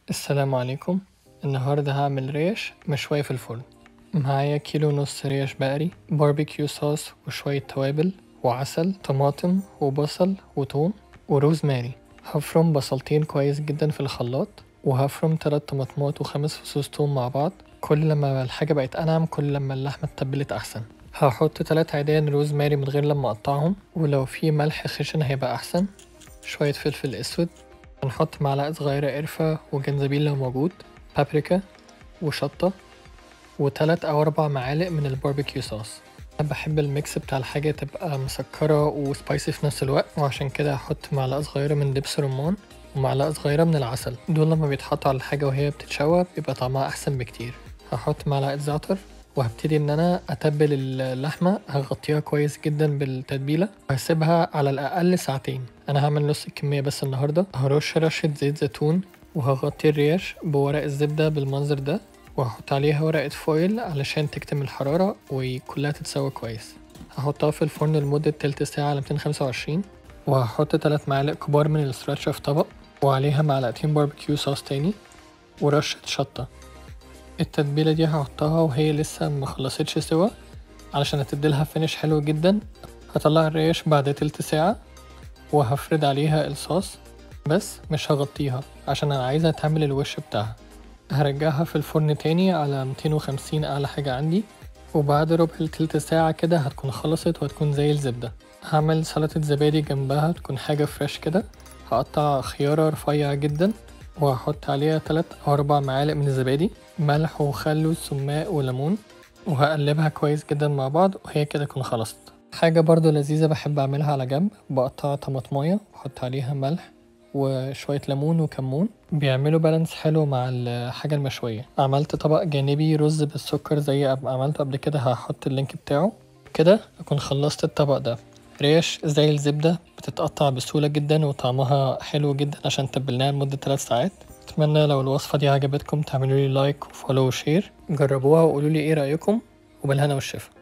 السلام عليكم النهاردة هعمل ريش مشوية في الفرن معايا كيلو ونص ريش بقري باربيكيو صوص وشوية توابل وعسل طماطم وبصل وتوم وروزماري هفرم بصلتين كويس جدا في الخلاط وهفرم تلات طماطمات وخمس فصوص توم مع بعض كل لما الحاجة بقت أنعم كل لما اللحمة اتبلت أحسن هحط تلات عيدان روزماري من غير لما أقطعهم ولو في ملح خشن هيبقى أحسن شوية فلفل أسود هنحط معلقة صغيرة قرفة وجنزبيل لو موجود بابريكا وشطة وتلات أو أربع معالق من الباربيكيو صوص أنا بحب الميكس بتاع الحاجة تبقى مسكرة وسبايسي في نفس الوقت وعشان كده هحط معلقة صغيرة من دبس رمان ومعلقة صغيرة من العسل دول لما بيتحطوا على الحاجة وهي بتتشوى بيبقى طعمها أحسن بكتير هحط معلقة زعتر وهبتدي ان انا اتبل اللحمه هغطيها كويس جدا بالتتبيله وهسيبها على الاقل ساعتين انا هعمل نص الكميه بس النهارده هرش رشه زيت زيتون وهغطي الريش بورق الزبده بالمنظر ده وهحط عليها ورقه فويل علشان تكتم الحراره وكلها تتسوى كويس هحطها في الفرن لمده تلت ساعه على 225 وهحط تلات معالق كبار من السراتشا في طبق وعليها معلقتين باربيكيو صوص تاني ورشة شطة التتبيلة دي هحطها وهي لسه ما خلصتش سوا علشان هتديلها فينش حلو جدا هطلع الريش بعد تلت ساعة وهفرد عليها الصوص بس مش هغطيها عشان انا عايزها تعمل الوش بتاعها هرجعها في الفرن تاني على 250 اعلى حاجة عندي وبعد ربع لتلت ساعة كده هتكون خلصت وهتكون زي الزبدة هعمل سلطة زبادي جنبها تكون حاجة فريش كده هقطع خيارة رفيع جدا وهحط عليها تلات أو أربع معالق من الزبادي ملح وخل وسماق وليمون وهقلبها كويس جدا مع بعض وهي كده تكون خلصت حاجة برضو لذيذة بحب أعملها على جنب بقطع طماطماية وأحط عليها ملح وشوية ليمون وكمون بيعملوا بالانس حلو مع الحاجة المشوية عملت طبق جانبي رز بالسكر زي ما عملته قبل كده هحط اللينك بتاعه كده أكون خلصت الطبق ده ريش زي الزبدة بتتقطع بسهولة جدا وطعمها حلو جدا عشان تبلناها لمدة 3 ساعات أتمنى لو الوصفة دي عجبتكم تعملوا لي لايك وفولو وشير جربوها وقولوا لي ايه رأيكم وبالهنا والشفا